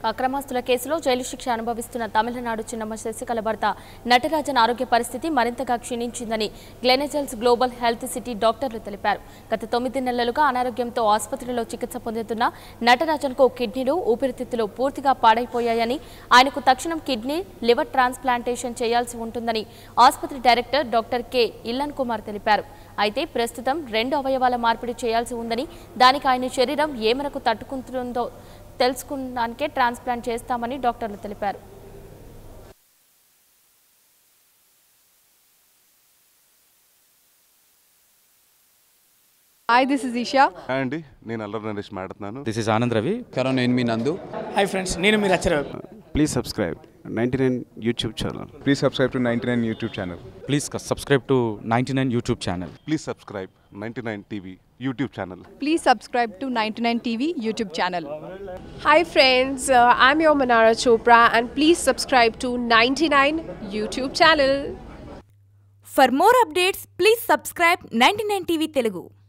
అక్రమాస్తుల కేసులో జైలు శిక్ష అనుభవిస్తున్న తమిళనాడు చిన్నమ్మ శశికళ భర్త నటరాజన్ ఆరోగ్య పరిస్థితి మరింతగా క్షీణించిందని గ్లెనెజల్స్ గ్లోబల్ హెల్త్ సిటీ డాక్టర్లు తెలిపారు గత తొమ్మిది నెలలుగా అనారోగ్యంతో ఆసుపత్రిలో చికిత్స పొందుతున్న నటరాజన్కు కిడ్నీలు ఊపిరితిత్తులు పూర్తిగా పాడైపోయాయని ఆయనకు తక్షణం కిడ్నీ లివర్ ట్రాన్స్ప్లాంటేషన్ చేయాల్సి ఉంటుందని ఆసుపత్రి director doctor K Ilan Kumar తెలిపారు అయితే ప్రస్తుతం రెండు అవయవాల మార్పిడి చేయాల్సి ఉందని దానికి ఆయన శరీరం ఏ మేరకు తట్టుకుంటుందో తెలుసుకున్నానికే ట్రాన్స్ప్లాంట్ చేస్తామని డాక్టర్లు తెలిపారు hi this is Isha hi అండి నేను అల్లరి నరేష్ మాట్లాడుతున్నాను దిస్ ఇస్ ఆనంద్ రవి కరోనా నేను మీ నందు హాయ్ ఫ్రెండ్స్ నేను మీరు అచ్చర please subscribe ninety nine YouTube channel Please subscribe to 99 YouTube channel. Please subscribe to ninety nine YouTube channel please subscribe ninety nine TV YouTube channel please subscribe to ninety nine TV YouTube channel Hi friends, uh, I'm your Manara Chopra and please subscribe to 99 YouTube channel. For more updates, please subscribe 99 TV Telugu.